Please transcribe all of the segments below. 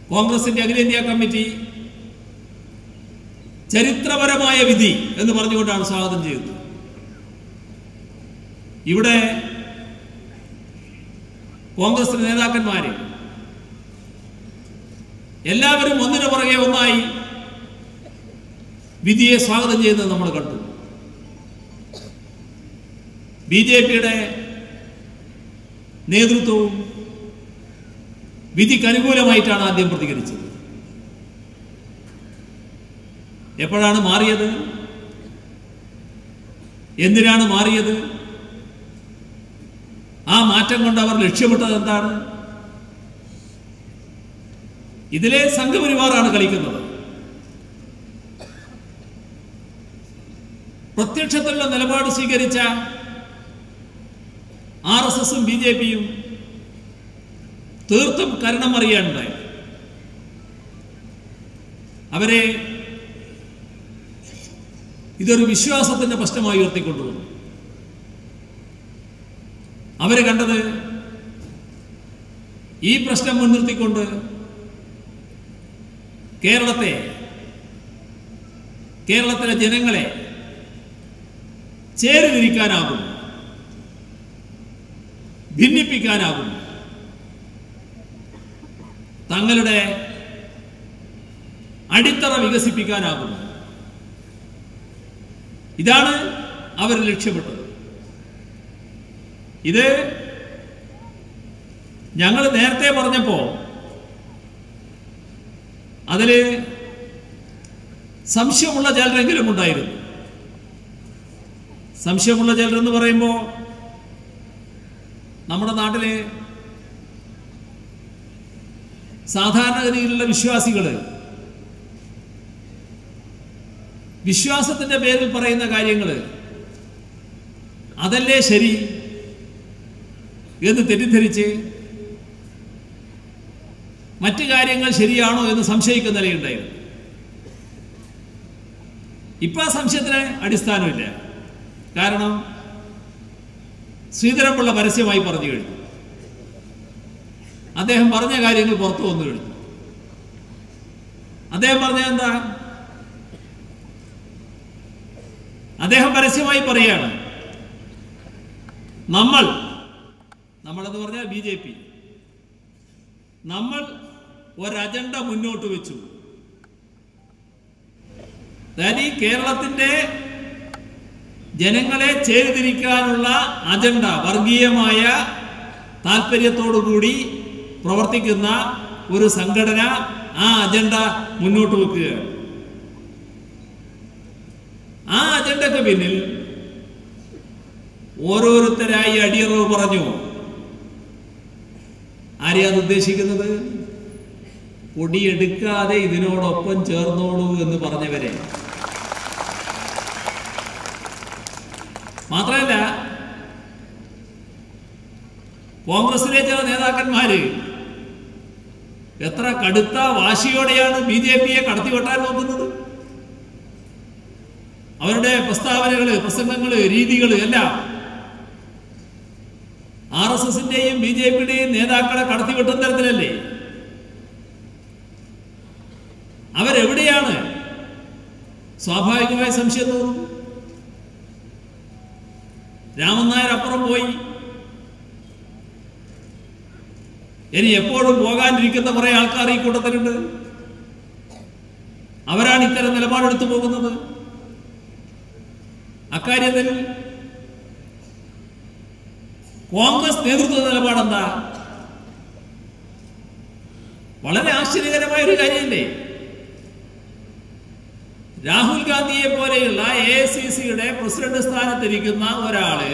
കോൺഗ്രസിന്റെ അഖിലേന്ത്യാ കമ്മിറ്റി ചരിത്രപരമായ വിധി എന്ന് പറഞ്ഞുകൊണ്ടാണ് സ്വാഗതം ചെയ്തത് ഇവിടെ കോൺഗ്രസ് നേതാക്കന്മാര് എല്ലാവരും ഒന്നിനു പുറകെ ഒന്നായി വിധിയെ സ്വാഗതം ചെയ്യുന്നത് നമ്മൾ കണ്ടു ബി ജെ പിയുടെ നേതൃത്വവും വിധിക്ക് അനുകൂലമായിട്ടാണ് ആദ്യം പ്രതികരിച്ചത് എപ്പോഴാണ് മാറിയത് എന്തിനാണ് മാറിയത് ആ മാറ്റം കൊണ്ട് അവർ ലക്ഷ്യമിട്ടത് എന്താണ് ഇതിലെ സംഘപരിവാറാണ് കളിക്കുന്നത് പ്രത്യക്ഷത്തിലുള്ള നിലപാട് സ്വീകരിച്ച ആർ എസ് എസും ബി ജെ പിയും തീർത്തും കരണം അറിയാനുണ്ടായി അവരെ ഇതൊരു വിശ്വാസത്തിന്റെ പ്രശ്നമായി ഉയർത്തിക്കൊണ്ടുവന്നു അവര് കണ്ടത് ഈ പ്രശ്നം മുൻനിർത്തിക്കൊണ്ട് കേരളത്തെ കേരളത്തിലെ ജനങ്ങളെ ചേരിതിരിക്കാനാകും ഭിന്നിപ്പിക്കാനാകും തങ്ങളുടെ അടിത്തറ വികസിപ്പിക്കാനാകും ഇതാണ് അവർ ലക്ഷ്യമിട്ടത് ഇത് ഞങ്ങൾ നേരത്തെ പറഞ്ഞപ്പോ അതില് സംശയമുള്ള ചിലരെങ്കിലും ഉണ്ടായിരുന്നു സംശയമുള്ള ചിലരെന്ന് പറയുമ്പോൾ നമ്മുടെ നാട്ടിലെ സാധാരണഗതിയിലുള്ള വിശ്വാസികള് വിശ്വാസത്തിന്റെ പേരിൽ പറയുന്ന കാര്യങ്ങൾ അതല്ലേ ശരി എന്ന് തെറ്റിദ്ധരിച്ച് മറ്റു കാര്യങ്ങൾ ശരിയാണോ എന്ന് സംശയിക്കുന്ന നിലയുണ്ടായിരുന്നു ഇപ്പൊ ആ സംശയത്തിന് അടിസ്ഥാനമില്ല കാരണം ശ്രീധരൻപിള്ള പരസ്യമായി പറഞ്ഞു കഴിഞ്ഞു അദ്ദേഹം പറഞ്ഞ കാര്യങ്ങൾ പുറത്തു വന്നു കഴിഞ്ഞു അദ്ദേഹം പറഞ്ഞ എന്താ അദ്ദേഹം പരസ്യമായി പറയാണ് നമ്മൾ നമ്മളെന്ന് പറഞ്ഞാൽ ബി ജെ പി നമ്മൾ ഒരജണ്ട മുന്നോട്ട് വെച്ചു അതായത് ഈ കേരളത്തിന്റെ ജനങ്ങളെ ചേരിതിരിക്കാനുള്ള അജണ്ട വർഗീയമായ താല്പര്യത്തോടുകൂടി പ്രവർത്തിക്കുന്ന ഒരു സംഘടന ആ അജണ്ട മുന്നോട്ട് വെക്കുകയാണ് ആ അജണ്ടക്ക് പിന്നിൽ ഓരോരുത്തരായി അടിയറവ് പറഞ്ഞു ആരെയാണ് ഉദ്ദേശിക്കുന്നത് പൊടിയെടുക്കാതെ ഇതിനോടൊപ്പം ചേർന്നോളൂ എന്ന് പറഞ്ഞവരെ മാത്രമല്ല കോൺഗ്രസിലെ ചില നേതാക്കന്മാര് എത്ര കടുത്ത വാശിയോടെയാണ് ബി ജെ പിയെ കടത്തിവെട്ടാൻ നോക്കുന്നത് അവരുടെ പ്രസ്താവനകള് പ്രസംഗങ്ങള് രീതികള് എല്ലാം ആർ എസ് എസിന്റെയും ബി ജെ പിയുടെയും നേതാക്കളെ കടത്തിവെട്ടുന്ന തരത്തിലല്ലേ അവരെവിടെയാണ് സ്വാഭാവികമായ സംശയം തോന്നും രാമൻ നായർ അപ്പുറം പോയി ഇനി എപ്പോഴും പോകാനിരിക്കുന്ന കുറെ ആൾക്കാർ ഈ കൂട്ടത്തിലുണ്ട് അവരാണ് ഇത്തരം നിലപാടെടുത്തു പോകുന്നത് അക്കാര്യത്തിൽ കോൺഗ്രസ് നേതൃത്വ നിലപാടെന്താ വളരെ ആശ്ചര്യകരമായ ഒരു കാര്യമല്ലേ രാഹുൽ ഗാന്ധിയെ പോലെയുള്ള എ ഐ സി സിയുടെ പ്രസിഡന്റ് സ്ഥാനത്തിരിക്കുന്ന ഒരാള്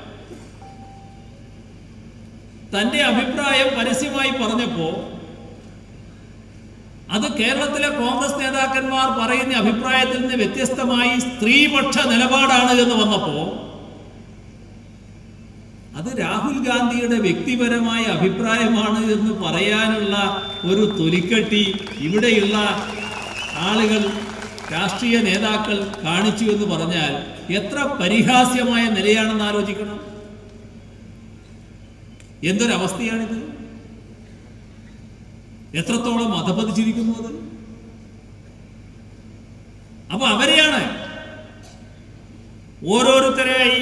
തന്റെ അഭിപ്രായം പരസ്യമായി പറഞ്ഞപ്പോ അത് കേരളത്തിലെ കോൺഗ്രസ് നേതാക്കന്മാർ പറയുന്ന അഭിപ്രായത്തിൽ നിന്ന് വ്യത്യസ്തമായി സ്ത്രീപക്ഷ നിലപാടാണ് എന്ന് വന്നപ്പോ അത് രാഹുൽ ഗാന്ധിയുടെ വ്യക്തിപരമായ അഭിപ്രായമാണ് എന്ന് പറയാനുള്ള ഒരു തൊലിക്കട്ടി ഇവിടെയുള്ള ആളുകൾ രാഷ്ട്രീയ നേതാക്കൾ കാണിച്ചു എന്ന് പറഞ്ഞാൽ എത്ര പരിഹാസ്യമായ നിലയാണെന്ന് ആലോചിക്കണം എന്തൊരവസ്ഥയാണിത് എത്രത്തോളം അധപതിച്ചിരിക്കുന്നു അത് അപ്പൊ അവരെയാണ് ഓരോരുത്തരായി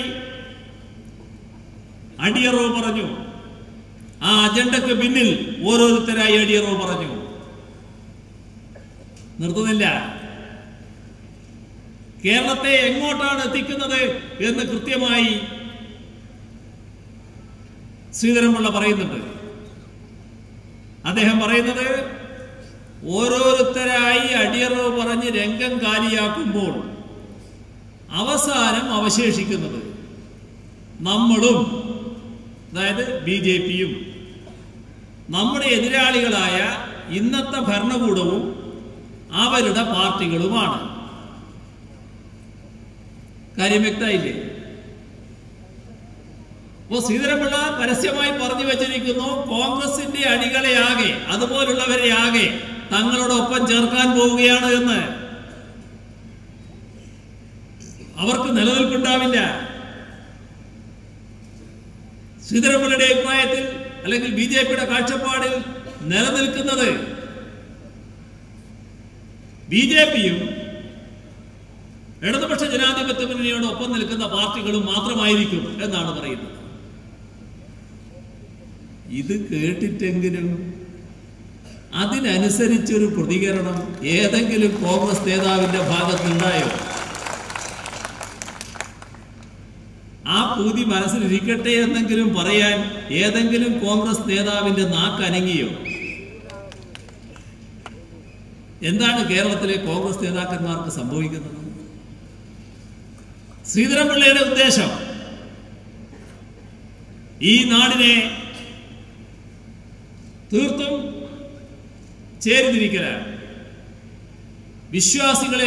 അടിയറവ് പറഞ്ഞു ആ അജണ്ടക്ക് പിന്നിൽ ഓരോരുത്തരായി അടിയറവ് പറഞ്ഞു നിർത്തുന്നില്ല കേരളത്തെ എങ്ങോട്ടാണ് എത്തിക്കുന്നത് എന്ന് കൃത്യമായി ശ്രീധരൻപിള്ള പറയുന്നുണ്ട് അദ്ദേഹം പറയുന്നത് ഓരോരുത്തരായി അടിയറവ് പറഞ്ഞ് രംഗം കാലിയാക്കുമ്പോൾ അവസാനം അവശേഷിക്കുന്നത് നമ്മളും അതായത് ബി ജെ പിയും നമ്മുടെ എതിരാളികളായ ഇന്നത്തെ ഭരണകൂടവും അവരുടെ പാർട്ടികളുമാണ് കാര്യം വ്യക്തമായില്ലേ അപ്പോ ശ്രീധരൻപിള്ള പരസ്യമായി പറഞ്ഞു വെച്ചിരിക്കുന്നു കോൺഗ്രസിന്റെ അടികളെയാകെ അതുപോലുള്ളവരെ ആകെ തങ്ങളോടൊപ്പം ചേർക്കാൻ പോവുകയാണ് എന്ന് അവർക്ക് നിലനിൽപ്പുണ്ടാവില്ല ശ്രീധരൻപിള്ളയുടെ അഭിപ്രായത്തിൽ അല്ലെങ്കിൽ ബി ജെ പിയുടെ കാഴ്ചപ്പാടിൽ നിലനിൽക്കുന്നത് ബി ജെ പിയും ഇടതുപക്ഷ ജനാധിപത്യ മുന്നണിയോട് ഒപ്പം നിൽക്കുന്ന പാർട്ടികളും മാത്രമായിരിക്കും എന്നാണ് പറയുന്നത് ഇത് കേട്ടിട്ടെങ്കിലും അതിനനുസരിച്ചൊരു പ്രതികരണം ഏതെങ്കിലും കോൺഗ്രസ് നേതാവിന്റെ ഭാഗത്തുണ്ടായോ ആ പൂതി മനസ്സിലിരിക്കട്ടെ എന്നെങ്കിലും പറയാൻ ഏതെങ്കിലും കോൺഗ്രസ് നേതാവിന്റെ നാക്ക് അനങ്ങിയോ എന്താണ് കേരളത്തിലെ കോൺഗ്രസ് നേതാക്കന്മാർക്ക് സംഭവിക്കുന്നത് ശ്രീധരൻപിള്ളയുടെ ഉദ്ദേശം ഈ നാടിനെ തീർത്തും ചേരിതിരിക്കലാണ് വിശ്വാസികളെ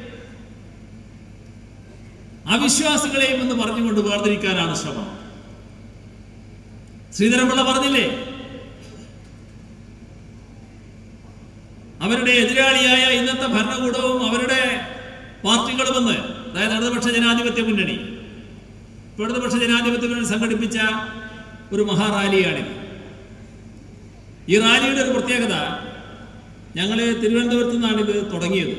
അവിശ്വാസികളെയും എന്ന് പറഞ്ഞുകൊണ്ട് വേർതിരിക്കാനാണ് ശ്രമം ശ്രീധരൻപിള്ള പറഞ്ഞില്ലേ അവരുടെ എതിരാളിയായ ഇന്നത്തെ ഭരണകൂടവും അവരുടെ പാർട്ടികളുമെന്ന് അതായത് ഇടതുപക്ഷ ജനാധിപത്യ മുന്നണി ഇപ്പൊ ഇടതുപക്ഷ ജനാധിപത്യ മുന്നണി സംഘടിപ്പിച്ച ഒരു മഹാറാലിയാണിത് ഈ റാലിയുടെ ഒരു പ്രത്യേകത ഞങ്ങൾ തിരുവനന്തപുരത്ത് നിന്നാണ് ഇത് തുടങ്ങിയത്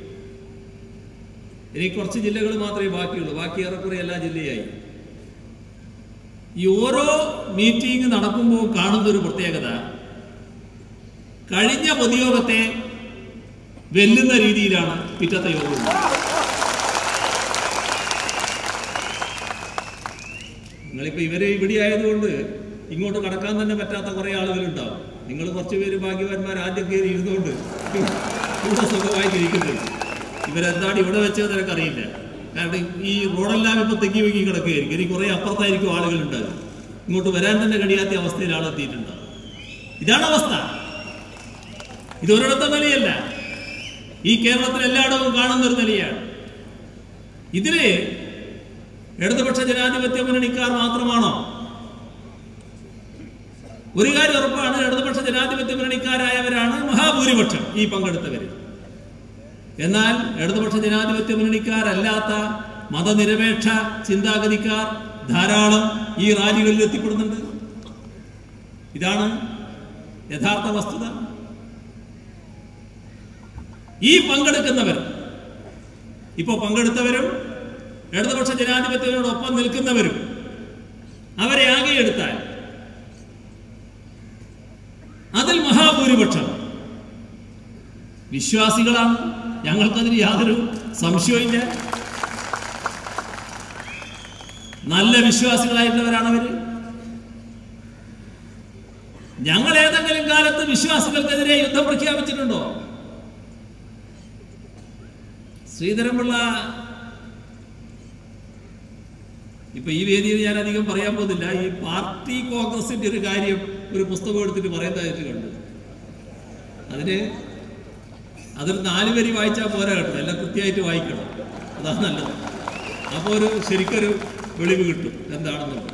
ഇനി കുറച്ച് ജില്ലകൾ മാത്രമേ ബാക്കിയുള്ളൂ ബാക്കി ഏറെക്കുറെ എല്ലാ ജില്ലയായി ഈ ഓരോ മീറ്റിംഗ് നടക്കുമ്പോൾ കാണുന്ന ഒരു പ്രത്യേകത കഴിഞ്ഞ പൊതുയോഗത്തെ വെല്ലുന്ന രീതിയിലാണ് പിറ്റത്തെ യോഗം നിങ്ങളിപ്പോ ഇവര് ഇവിടെ ആയതുകൊണ്ട് ഇങ്ങോട്ട് കടക്കാൻ തന്നെ പറ്റാത്ത കുറെ ആളുകളുണ്ടാവും നിങ്ങൾ കുറച്ച് പേര് ഭാഗ്യവാന്മാർ ആദ്യം കയറി ഇരുന്നുകൊണ്ട് ഇവിടെ സുഖമായിട്ട് ഇരിക്കുന്നത് ഇവരെന്താണ് ഇവിടെ വെച്ചത് നിനക്കറിയില്ല കാരണം ഈ റോഡെല്ലാം ഇപ്പൊ തെങ്ങി വെക്കി കിടക്കുകയായിരിക്കും ഇനി കുറെ അപ്പുറത്തായിരിക്കും ആളുകൾ ഉണ്ടാകും ഇങ്ങോട്ട് വരാൻ തന്നെ കഴിയാത്ത അവസ്ഥയിൽ ആളെത്തിയിട്ടുണ്ടാവും ഇതാണ് അവസ്ഥ ഇത് ഒരിടത്തെ നിലയല്ല ഈ കേരളത്തിൽ എല്ലായിടവും കാണുന്ന ഒരു നിലയാണ് ഇതില് ഇടതുപക്ഷ ജനാധിപത്യ മുന്നണിക്കാർ മാത്രമാണോ ഒരു കാര്യം ഉറപ്പാണ് ഇടതുപക്ഷ ജനാധിപത്യ മുന്നണിക്കാരായവരാണ് മഹാഭൂരിപക്ഷം ഈ പങ്കെടുത്തവര് എന്നാൽ ഇടതുപക്ഷ ജനാധിപത്യ മുന്നണിക്കാരല്ലാത്ത മതനിരപേക്ഷ ചിന്താഗതിക്കാർ ധാരാളം ഈ റാലികളിൽ എത്തിപ്പെടുന്നുണ്ട് ഇതാണ് യഥാർത്ഥ വസ്തുത ഈ പങ്കെടുക്കുന്നവർ ഇപ്പോ പങ്കെടുത്തവരും ഇടതുപക്ഷ ജനാധിപത്യത്തിനോടൊപ്പം നിൽക്കുന്നവരും അവരെ ആകെ എടുത്താൽ അതിൽ മഹാഭൂരിപക്ഷം വിശ്വാസികളാണ് ഞങ്ങൾക്കതിന് യാതൊരു സംശയവുമില്ല നല്ല വിശ്വാസികളായിട്ടുള്ളവരാണ് അവര് ഞങ്ങൾ ഏതെങ്കിലും കാലത്ത് വിശ്വാസികൾക്കെതിരെ യുദ്ധം പ്രഖ്യാപിച്ചിട്ടുണ്ടോ ശ്രീധരൻപിള്ള ഇപ്പൊ ഈ വേദിയിൽ ഞാൻ അധികം പറയാൻ പോകുന്നില്ല ഈ പാർട്ടി കോൺഗ്രസിന്റെ ഒരു കാര്യം ഒരു പുസ്തകം എടുത്തിട്ട് പറയുന്നതായിട്ട് കണ്ടു അതിന് അതൊരു നാല് വരി വായിച്ചാൽ പോരാ കേട്ടോ എല്ലാം കൃത്യമായിട്ട് വായിക്കണം അതാണ് നല്ലത് അപ്പോൾ ഒരു ശരിക്കൊരു വെളിവ് കിട്ടും എന്താണെന്നുള്ളത്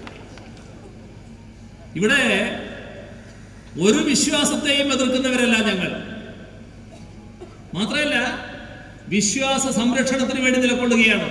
ഇവിടെ ഒരു വിശ്വാസത്തെയും എതിർക്കുന്നവരല്ല ഞങ്ങൾ മാത്രമല്ല വിശ്വാസ സംരക്ഷണത്തിന് വേണ്ടി നിലകൊള്ളുകയാണ്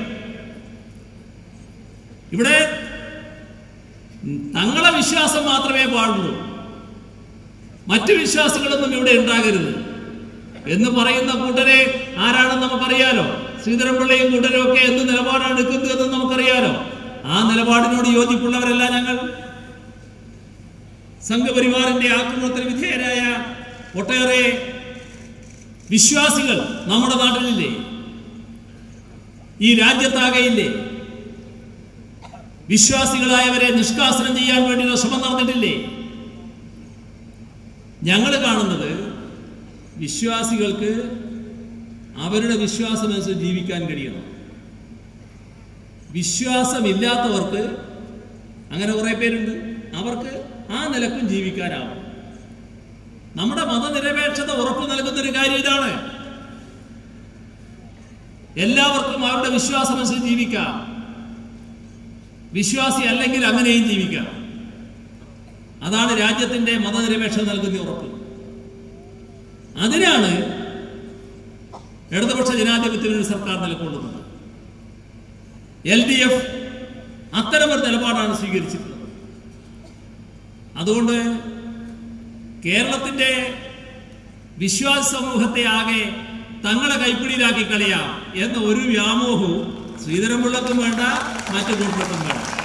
ഇവിടെ തങ്ങളെ വിശ്വാസം മാത്രമേ പാടുള്ളൂ മറ്റു വിശ്വാസികളൊന്നും ഇവിടെ ഉണ്ടാകരുത് എന്ന് പറയുന്ന കൂട്ടരെ ആരാണെന്ന് നമുക്കറിയാലോ ശ്രീധരൻപിള്ളയും കൂട്ടരും ഒക്കെ എന്ത് നിലപാടാണ് എടുക്കുന്നത് എന്ന് നമുക്കറിയാലോ ആ നിലപാടിനോട് യോജിപ്പുള്ളവരല്ല ഞങ്ങൾ സംഘപരിവാറിന്റെ ആക്രമണത്തിന് വിധേയരായ ഒട്ടേറെ വിശ്വാസികൾ നമ്മുടെ നാട്ടിലില്ലേ ഈ രാജ്യത്താകെയില്ലേ വിശ്വാസികളായവരെ നിഷ്കാസനം ചെയ്യാൻ വേണ്ടിയുള്ള ശ്രമം നടന്നിട്ടില്ലേ ഞങ്ങൾ കാണുന്നത് വിശ്വാസികൾക്ക് അവരുടെ വിശ്വാസമനുസരിച്ച് ജീവിക്കാൻ കഴിയണം വിശ്വാസമില്ലാത്തവർക്ക് അങ്ങനെ കുറെ പേരുണ്ട് അവർക്ക് ആ നിലക്കും ജീവിക്കാനാവും നമ്മുടെ മതനിരപേക്ഷത ഉറപ്പു നൽകുന്ന ഒരു കാര്യം ഇതാണ് എല്ലാവർക്കും അവരുടെ വിശ്വാസമനുസരിച്ച് ജീവിക്കാം വിശ്വാസി അല്ലെങ്കിൽ അങ്ങനെയും ജീവിക്കാം അതാണ് രാജ്യത്തിന്റെ മതനിരപേക്ഷത നൽകുന്ന ഉറപ്പ് അതിനാണ് ഇടതുപക്ഷ ജനാധിപത്യത്തിന് സർക്കാർ നിലകൊള്ളുന്നത് എൽ ഡി എഫ് അത്തരമൊരു നിലപാടാണ് സ്വീകരിച്ചിട്ടുള്ളത് അതുകൊണ്ട് കേരളത്തിന്റെ വിശ്വാസ സമൂഹത്തെ ആകെ തങ്ങളെ കൈപ്പിടിയിലാക്കി കളിയാം എന്ന ഒരു വ്യാമോഹവും ശ്രീധരൻപിള്ളക്കും വേണ്ട മറ്റു കൂട്ടർക്കും വേണ്ട